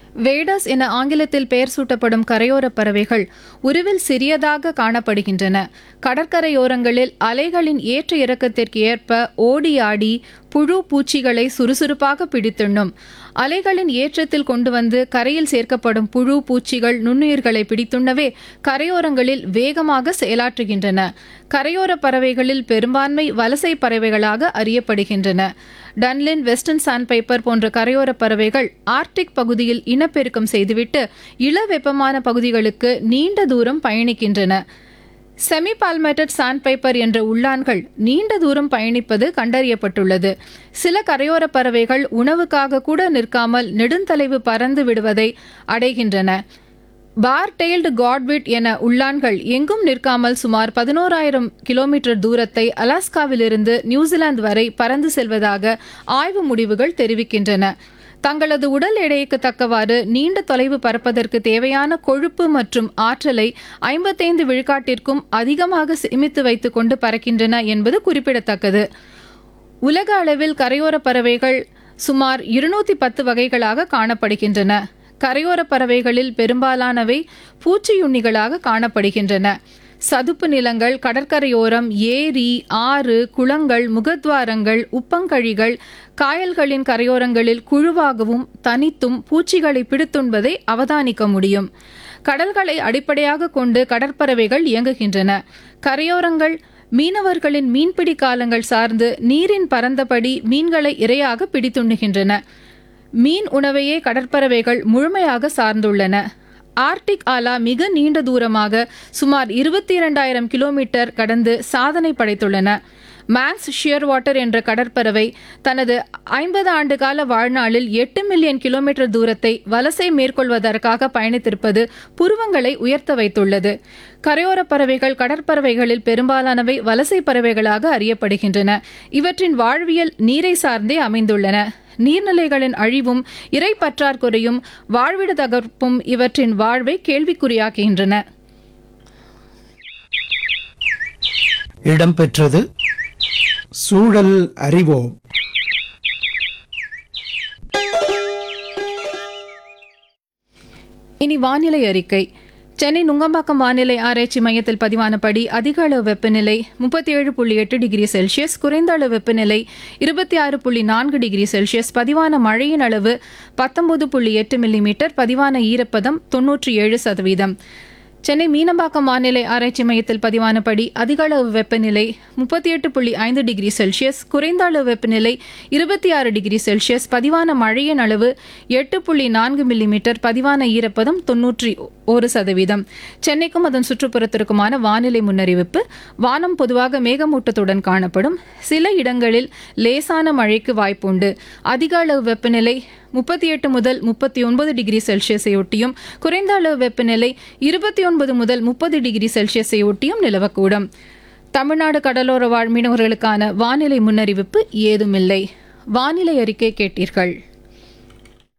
வேடஸ் என ஆங்கிலத்தில் பெயர் சூட்டப்படும் கரையோர பறவைகள் உருவில் சிறியதாக காணப்படுகின்றன கடற்கரையோரங்களில் அலைகளின் ஏற்ற இறக்கத்திற்கு ஏற்ப ஓடி ஆடி புழு பூச்சிகளை சுறுசுறுப்பாக பிடித்துண்ணும் அலைகளின் ஏற்றத்தில் கொண்டு வந்து கரையில் சேர்க்கப்படும் புழு பூச்சிகள் நுண்ணுயிர்களை பிடித்துண்ணவே கரையோரங்களில் வேகமாக செயலாற்றுகின்றன கரையோர பறவைகளில் பெரும்பான்மை வலசை பறவைகளாக அறியப்படுகின்றன டன்லின் வெஸ்டர்ன் சாண்ட்பைப்பர் போன்ற கரையோர பறவைகள் ஆர்டிக் பகுதியில் இனப்பெருக்கம் செய்துவிட்டு இள வெப்பமான பகுதிகளுக்கு நீண்ட தூரம் பயணிக்கின்றன செமி பால்மேட்டட் சாண்ட்பைப்பர் என்ற உள்ளான்கள் நீண்ட தூரம் பயணிப்பது கண்டறியப்பட்டுள்ளது சில கரையோர பறவைகள் உணவுக்காக கூட நிற்காமல் நெடுந்தலைவு பறந்து விடுவதை அடைகின்றன பார் டெயில்டு காட்விட் என உள்ளான்கள் எங்கும் நிற்காமல் சுமார் பதினோராயிரம் கிலோமீட்டர் தூரத்தை அலாஸ்காவிலிருந்து நியூசிலாந்து வரை பறந்து செல்வதாக ஆய்வு முடிவுகள் தெரிவிக்கின்றன தங்களது உடல் எடைக்கு தக்கவாறு நீண்ட தொலைவு பறப்பதற்கு தேவையான கொழுப்பு மற்றும் ஆற்றலை ஐம்பத்தைந்து விழுக்காட்டிற்கும் அதிகமாக சேமித்து வைத்துக் கொண்டு பறக்கின்றன என்பது குறிப்பிடத்தக்கது உலக அளவில் கரையோர பறவைகள் சுமார் இருநூத்தி பத்து வகைகளாக காணப்படுகின்றன கரையோர பறவைகளில் பெரும்பாலானவை பூச்சியுண்ணிகளாக காணப்படுகின்றன சதுப்பு நிலங்கள் கடற்கரையோரம் ஏரி ஆறு குளங்கள் முகத்வாரங்கள் உப்பங்கழிகள் காயல்களின் கரையோரங்களில் குழுவாகவும் தனித்தும் பூச்சிகளை பிடித்துண்பதை அவதானிக்க முடியும் கடல்களை அடிப்படையாக கொண்டு கடற்பறவைகள் இயங்குகின்றன கரையோரங்கள் மீனவர்களின் மீன்பிடி காலங்கள் சார்ந்து நீரின் பரந்தபடி மீன்களை இரையாக பிடித்துண்ணுகின்றன மீன் உணவையே கடற்பறவைகள் முழுமையாக சார்ந்துள்ளன ஆர்டிக் ஆலா மிக நீண்ட தூரமாக சுமார் இருபத்தி இரண்டாயிரம் கிலோமீட்டர் கடந்து சாதனை படைத்துள்ளன மேக்ஸ் ஷியர் வாட்டர் என்ற கடற்பறவை தனது ஐம்பது ஆண்டு கால வாழ்நாளில் எட்டு மில்லியன் கிலோமீட்டர் தூரத்தை வலசை மேற்கொள்வதற்காக பயணித்திருப்பது புருவங்களை உயர்த்த வைத்துள்ளது கரையோர பறவைகள் கடற்பறவைகளில் பெரும்பாலானவை வலசை பறவைகளாக அறியப்படுகின்றன இவற்றின் வாழ்வியல் நீரை சார்ந்தே அமைந்துள்ளன நீர்நிலைகளின் அழிவும் இறை பற்றாக்குறையும் வாழ்விட தகர்ப்பும் இவற்றின் வாழ்வை கேள்விக்குறியாக்குகின்றன இடம்பெற்றது சூழல் அறிவோம் இனி வானிலை அறிக்கை சென்னை நுங்கம்பாக்கம் வானிலை ஆராய்ச்சி மையத்தில் பதிவானபடி அதிக அளவு வெப்பநிலை முப்பத்தி ஏழு புள்ளி எட்டு டிகிரி செல்சியஸ் குறைந்த அளவு வெப்பநிலை இருபத்தி ஆறு புள்ளி நான்கு டிகிரி செல்சியஸ் பதிவான மழையின் அளவு பத்தொன்பது புள்ளி எட்டு மில்லிமீட்டர் பதிவான ஈரப்பதம் தொன்னூற்றி ஏழு சதவீதம் சென்னை மீனம்பாக்கம் வானிலை ஆராய்ச்சி மையத்தில் பதிவானபடி அதிக அளவு வெப்பநிலை முப்பத்தி எட்டு புள்ளி ஐந்து டிகிரி செல்சியஸ் குறைந்த அளவு வெப்பநிலை இருபத்தி ஆறு டிகிரி செல்சியஸ் பதிவான மழையின் அளவு எட்டு புள்ளி நான்கு மில்லிமீட்டர் பதிவான ஈரப்பதம் தொன்னூற்றி ஒரு சதவீதம் சென்னைக்கும் அதன் சுற்றுப்புறத்திற்குமான வானிலை முன்னறிவிப்பு வானம் பொதுவாக மேகமூட்டத்துடன் காணப்படும் சில இடங்களில் லேசான மழைக்கு வாய்ப்புண்டு அதிக அளவு வெப்பநிலை முப்பத்தி எட்டு முதல் முப்பத்தி ஒன்பது டிகிரி செல்சியஸை ஒட்டியும் குறைந்த அளவு வெப்பநிலை இருபத்தி ஒன்பது முதல் முப்பது டிகிரி செல்சியஸை ஒட்டியும் நிலவக்கூடும் தமிழ்நாடு கடலோர வாழ் மீனவர்களுக்கான வானிலை முன்னறிவிப்பு ஏதுமில்லை வானிலை அறிக்கை கேட்டீர்கள்